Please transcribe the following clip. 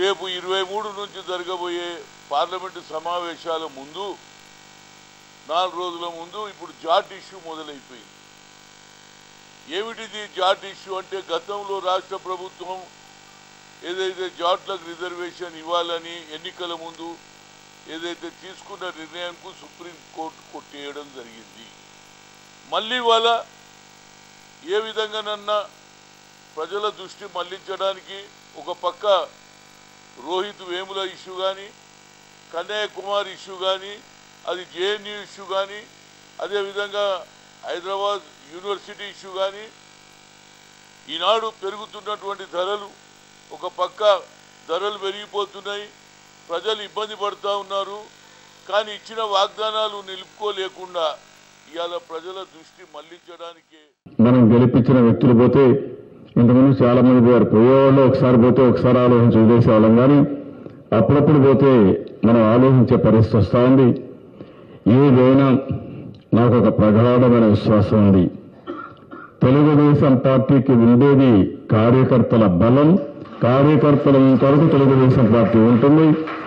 రేపు ఇరవై మూడు నుంచి జరగబోయే పార్లమెంటు సమావేశాల ముందు నాలుగు రోజుల ముందు ఇప్పుడు జాట్ ఇష్యూ మొదలైపోయింది ఏమిటిది జాట్ ఇష్యూ అంటే గతంలో రాష్ట్ర ప్రభుత్వం ఏదైతే జాట్లకు రిజర్వేషన్ ఇవ్వాలని ఎన్నికల ముందు ఏదైతే తీసుకున్న నిర్ణయానికి సుప్రీంకోర్టు కొట్టేయడం జరిగింది మళ్ళీ వాళ్ళ ఏ విధంగానన్నా ప్రజల దృష్టి మళ్లించడానికి ఒక పక్క రోహిత్ వేముల ఇష్యూ కానీ కన్యాకుమారి ఇష్యూ కానీ అది జేఎన్యూ ఇష్యూ కానీ అదేవిధంగా హైదరాబాద్ యూనివర్సిటీ ఇష్యూ కానీ ఈనాడు పెరుగుతున్నటువంటి ధరలు ఒక పక్క ధరలు పెరిగిపోతున్నాయి ప్రజలు ఇబ్బంది పడుతూ ఉన్నారు కానీ ఇచ్చిన వాగ్దానాలు నిలుపుకోలేకుండా ఇవాళ ప్రజల దృష్టి మళ్లించడానికే మనం గెలిపించిన వ్యక్తులు పోతే ఇంతకుముందు చాలా మంది పోయారు పోయేవాళ్ళు ఒకసారి పోతే ఒకసారి ఆలోచించి వదిలేసేవాళ్ళం కానీ అప్పుడప్పుడు పోతే మనం ఆలోచించే పరిస్థితి వస్తూ ఉంది ఏదైనా నాకు ఒక ప్రగాఢమైన విశ్వాసం ఉంది తెలుగుదేశం పార్టీకి ఉండేది కార్యకర్తల బలం కార్యకర్తల కొరకు తెలుగుదేశం పార్టీ ఉంటుంది